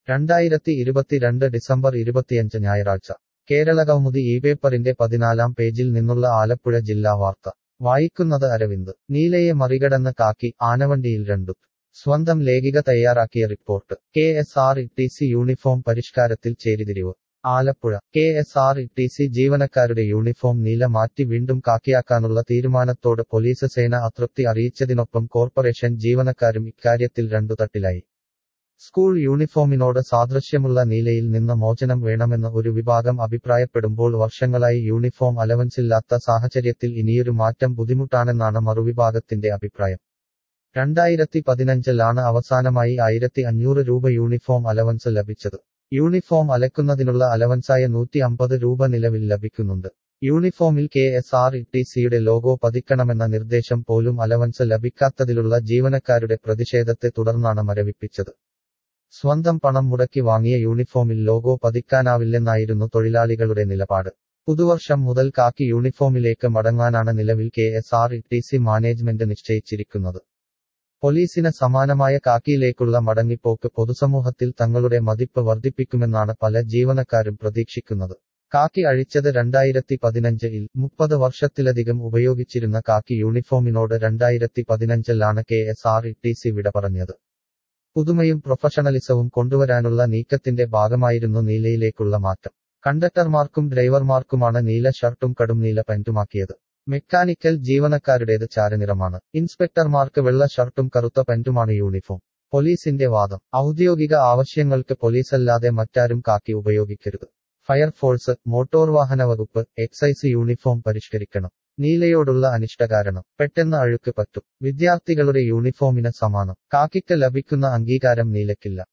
രണ്ടായിരത്തി ഇരുപത്തിരണ്ട് ഡിസംബർ ഇരുപത്തിയഞ്ച് ഞായറാഴ്ച കേരളകൗമുദി ഈ പേപ്പറിന്റെ പതിനാലാം പേജിൽ നിന്നുള്ള ആലപ്പുഴ ജില്ലാ വാർത്ത വായിക്കുന്നത് അരവിന്ദ് നീലയെ മറികടന്ന് കാക്കി ആനവണ്ടിയിൽ രണ്ടു സ്വന്തം ലേഖിക തയ്യാറാക്കിയ report K S R T C സി യൂണിഫോം പരിഷ്കാരത്തിൽ ചേരിതിരിവ് Alappuzha K S R T C സി ജീവനക്കാരുടെ യൂണിഫോം നീല മാറ്റി വീണ്ടും കാക്കിയാക്കാനുള്ള തീരുമാനത്തോട് പോലീസ് സേന അതൃപ്തി അറിയിച്ചതിനൊപ്പം കോർപ്പറേഷൻ ജീവനക്കാരും ഇക്കാര്യത്തിൽ രണ്ടു തട്ടിലായി സ്കൂൾ യൂണിഫോമിനോട് സാദൃശ്യമുള്ള നീലയിൽ നിന്ന് മോചനം വേണമെന്ന് ഒരു വിഭാഗം അഭിപ്രായപ്പെടുമ്പോൾ വർഷങ്ങളായി യൂണിഫോം അലവൻസില്ലാത്ത സാഹചര്യത്തിൽ ഇനിയൊരു മാറ്റം ബുദ്ധിമുട്ടാണെന്നാണ് മറുവിഭാഗത്തിന്റെ അഭിപ്രായം രണ്ടായിരത്തി പതിനഞ്ചിലാണ് അവസാനമായി ആയിരത്തി അഞ്ഞൂറ് രൂപ യൂണിഫോം അലവൻസ് ലഭിച്ചത് യൂണിഫോം അലക്കുന്നതിനുള്ള അലവൻസായ നൂറ്റി അമ്പത് രൂപ നിലവിൽ ലഭിക്കുന്നുണ്ട് യൂണിഫോമിൽ കെ എസ് ആർ ഇ ടി സിയുടെ ലോഗോ പതിക്കണമെന്ന നിർദ്ദേശം പോലും അലവൻസ് ലഭിക്കാത്തതിലുള്ള ജീവനക്കാരുടെ പ്രതിഷേധത്തെ തുടർന്നാണ് മരവിപ്പിച്ചത് സ്വന്തം പണം മുടക്കി വാങ്ങിയ യൂണിഫോമിൽ ലോഗോ പതിക്കാനാവില്ലെന്നായിരുന്നു തൊഴിലാളികളുടെ നിലപാട് പുതുവർഷം മുതൽ കാക്കി യൂണിഫോമിലേക്ക് മടങ്ങാനാണ് നിലവിൽ K S R T C സി മാനേജ്മെന്റ് നിശ്ചയിച്ചിരിക്കുന്നത് പോലീസിന് സമാനമായ കാക്കിയിലേക്കുള്ള മടങ്ങിപ്പോക്ക് പൊതുസമൂഹത്തിൽ തങ്ങളുടെ മതിപ്പ് വർദ്ധിപ്പിക്കുമെന്നാണ് പല ജീവനക്കാരും പ്രതീക്ഷിക്കുന്നത് കാക്കി അഴിച്ചത് രണ്ടായിരത്തി പതിനഞ്ചിൽ മുപ്പത് വർഷത്തിലധികം ഉപയോഗിച്ചിരുന്ന കാക്കി യൂണിഫോമിനോട് രണ്ടായിരത്തി പതിനഞ്ചിലാണ് K S R T C സി വിട പറഞ്ഞത് പുതുമയും പ്രൊഫഷണലിസവും കൊണ്ടുവരാനുള്ള നീക്കത്തിന്റെ ഭാഗമായിരുന്നു നീലയിലേക്കുള്ള മാറ്റം കണ്ടക്ടർമാർക്കും ഡ്രൈവർമാർക്കുമാണ് നീല ഷർട്ടും കടും നീല പെന്റുമാക്കിയത് മെക്കാനിക്കൽ ജീവനക്കാരുടേത് ചാരനിറമാണ് ഇൻസ്പെക്ടർമാർക്ക് വെള്ള ഷർട്ടും കറുത്ത പെന്റുമാണ് യൂണിഫോം പോലീസിന്റെ വാദം ഔദ്യോഗിക ആവശ്യങ്ങൾക്ക് പോലീസല്ലാതെ മറ്റാരും കാക്കി ഉപയോഗിക്കരുത് ഫയർഫോഴ്സ് മോട്ടോർ വാഹന വകുപ്പ് എക്സൈസ് യൂണിഫോം പരിഷ്കരിക്കണം നീലയോടുള്ള അനിഷ്ടകാരണം പെട്ടെന്ന് അഴുക്ക് പറ്റും വിദ്യാർത്ഥികളുടെ യൂണിഫോമിന് സമാനം കാക്കിക്ക് ലഭിക്കുന്ന അംഗീകാരം നീലക്കില്ല